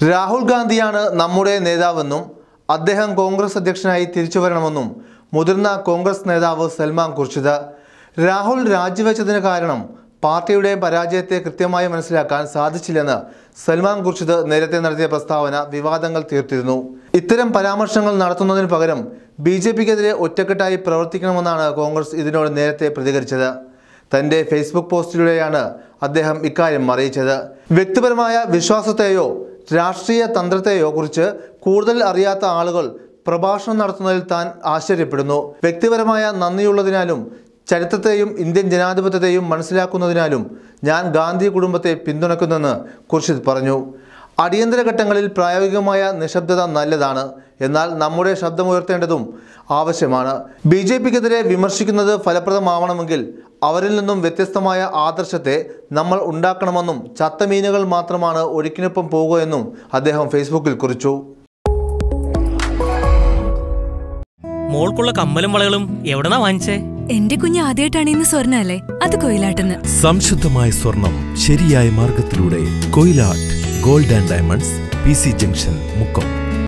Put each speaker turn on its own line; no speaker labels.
രാഹുൽ ഗാന്ധിയാണ് നമ്മുടെ നേതാവെന്നും അദ്ദേഹം കോൺഗ്രസ് അധ്യക്ഷനായി തിരിച്ചു വരണമെന്നും മുതിർന്ന കോൺഗ്രസ് നേതാവ് സൽമാൻ കുർഷിദ് രാഹുൽ രാജിവെച്ചതിന് കാരണം പാർട്ടിയുടെ പരാജയത്തെ കൃത്യമായി മനസ്സിലാക്കാൻ സാധിച്ചില്ലെന്ന് സൽമാൻ ഖുർഷിദ് നേരത്തെ നടത്തിയ പ്രസ്താവന വിവാദങ്ങൾ തീർത്തിരുന്നു ഇത്തരം പരാമർശങ്ങൾ നടത്തുന്നതിന് പകരം ബി ജെ പിക്കെതിരെ ഒറ്റക്കെട്ടായി പ്രവർത്തിക്കണമെന്നാണ് കോൺഗ്രസ് ഇതിനോട് നേരത്തെ പ്രതികരിച്ചത് തന്റെ ഫേസ്ബുക്ക് പോസ്റ്റിലൂടെയാണ് അദ്ദേഹം ഇക്കാര്യം അറിയിച്ചത് വ്യക്തിപരമായ വിശ്വാസത്തെയോ രാഷ്ട്രീയ തന്ത്രത്തെയോ കുറിച്ച് കൂടുതൽ അറിയാത്ത ആളുകൾ പ്രഭാഷണം നടത്തുന്നതിൽ താൻ ആശ്ചര്യപ്പെടുന്നു വ്യക്തിപരമായ നന്ദിയുള്ളതിനാലും ചരിത്രത്തെയും ഇന്ത്യൻ ജനാധിപത്യത്തെയും മനസ്സിലാക്കുന്നതിനാലും ഞാൻ ഗാന്ധി കുടുംബത്തെ പിന്തുണക്കുന്നെന്ന് ഖുർഷിദ് പറഞ്ഞു അടിയന്തര ഘട്ടങ്ങളിൽ പ്രായോഗികമായ നിശബ്ദത നല്ലതാണ് എന്നാൽ നമ്മുടെ ശബ്ദമുയർത്തേണ്ടതും ആവശ്യമാണ് ബി ജെ പിക്കെതിരെ വിമർശിക്കുന്നത് ഫലപ്രദമാവണമെങ്കിൽ അവരിൽ നിന്നും വ്യത്യസ്തമായ ആദർശത്തെ നമ്മൾ ഉണ്ടാക്കണമെന്നും ചത്തമീനുകൾ മാത്രമാണ് ഒഴുക്കിനൊപ്പം പോകുക എന്നും അദ്ദേഹം ഫേസ്ബുക്കിൽ കുറിച്ചു
മോൾക്കുള്ള കമ്മലും വളകളും എവിടെന്നാ വാങ്ങിച്ചേ
എന്റെ കുഞ്ഞ് ആദ്യമായിട്ടാണ് ഇന്ന് സ്വർണ്ണ അല്ലേ അത് കൊയിലാട്ടെന്ന്
സംശുദ്ധമായ സ്വർണം ശരിയായ മാർഗത്തിലൂടെ Koyilatt gold and diamonds P C junction Mukkam